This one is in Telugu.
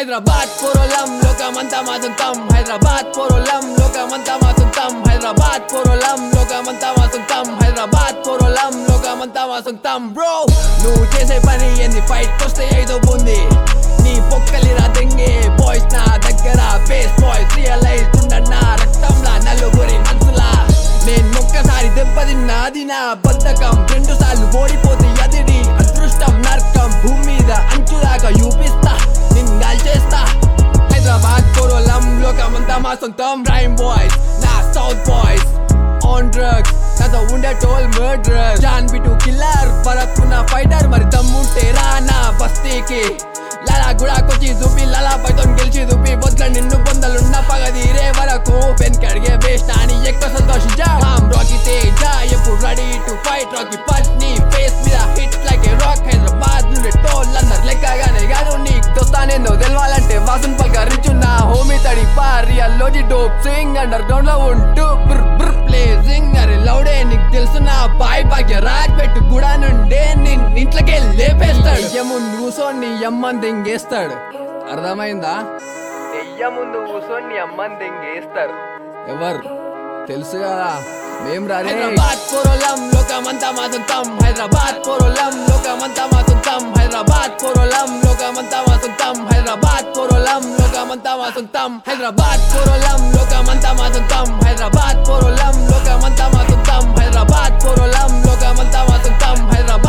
హైదరాబాద్ పోరోలం లోకమంతా మా సొంతం హైదరాబాద్ పోరోలం లోకమంతా మా సొంతం హైదరాబాద్ పోరోలం లోకమంతా మా సొంతం హైదరాబాద్ పోరోలం లోకమంతా మా సొంతం బ్రో నువ్వు చేసే పని ఏంది ఫైట్ వస్తే ఏదో ఉంది నీ పొక్కలిరా దెంగే బాయ్స్ నా దగ్గర బేస్ బాయ్స్ రియలైజ్ ఉండన్నా రక్తంలా నలుగురి మనసులా నేను ఒక్కసారి దెబ్బతిన్నది నా బద్ధకం రెండు సార్లు ఓడిపోతే అదిడి అదృష్టం నరకం భూమి మీద అంచులాగా చూపిస్తా నింగాల్ చేస్తా హైదరాబాద్ కోరోలం లోకమంతా మా సొంతం రైమ్ బాయ్స్ నా సౌత్ బాయ్స్ ఆన్ డ్రగ్స్ నాతో ఉండే టోల్ మర్డర్ జాన్ బిటు కిల్లర్ పరక్కున్న ఫైటర్ మరి దమ్ముంటే రా నా బస్తీకి లాలా గుడాకొచ్చి చూపి లాలా పైతో గెలిచి చూపి బొద్దుల నిన్ను పొందలున్న పగదీరే వరకు వెనకడిగే వేస్ట్ అని ఎక్కువ సంతోషించా రామ్ రాకీ తేజ ఎప్పుడు రెడీ టు ఫైట్ రాకీ పట్ని ఫేస్ మీద hit like a rock Hyderabad నుండి టోల్ అందరు లెక్కగానే కాదు నీకు దోస్తానేందో తెలవాలంటే వాసన్ పలకరించు నా హోమీ తడి పారియల్ లోజి డోప్ సింగ్ అండర్ గ్రౌండ్ లో ఉంటూ బ్ర్ బ్ర్ ప్లేసింగ్ అరే లౌడే నీకు తెలుసు నా బాయ్ భాగ్య రాక్ పెట్టు గుడా నుండే నిన్ ఇంట్లోకి లేపేస్తాడు దెయ్య ముందు కూసోని అమ్మని దెంగేస్తాడు అర్థమైందా దెయ్య ముందు కూసోని అమ్మని దెంగేస్తారు ఎవరు తెలుసు కదా మేం రాలే హైదరాబాద్ పోరోలం లోకమంతా మా సొంతం హైదరాబాద్ పోరోలం లోకమంతా మా సొంతం హైదరాబాద్ పోరోలం లోకమంతా మా సొంతం హైదరాబాద్ పోరోలం లోకమంతా మా సొంతం హైదరాబాద్ పోరోలం లోకమంతా మా సొంతం హైదరాబాద్ పోరోలం లోకమంతా మా సొంతం హైదరాబాద్ పోరోలం లోకమంతా మా సొంతం హైదరాబాద్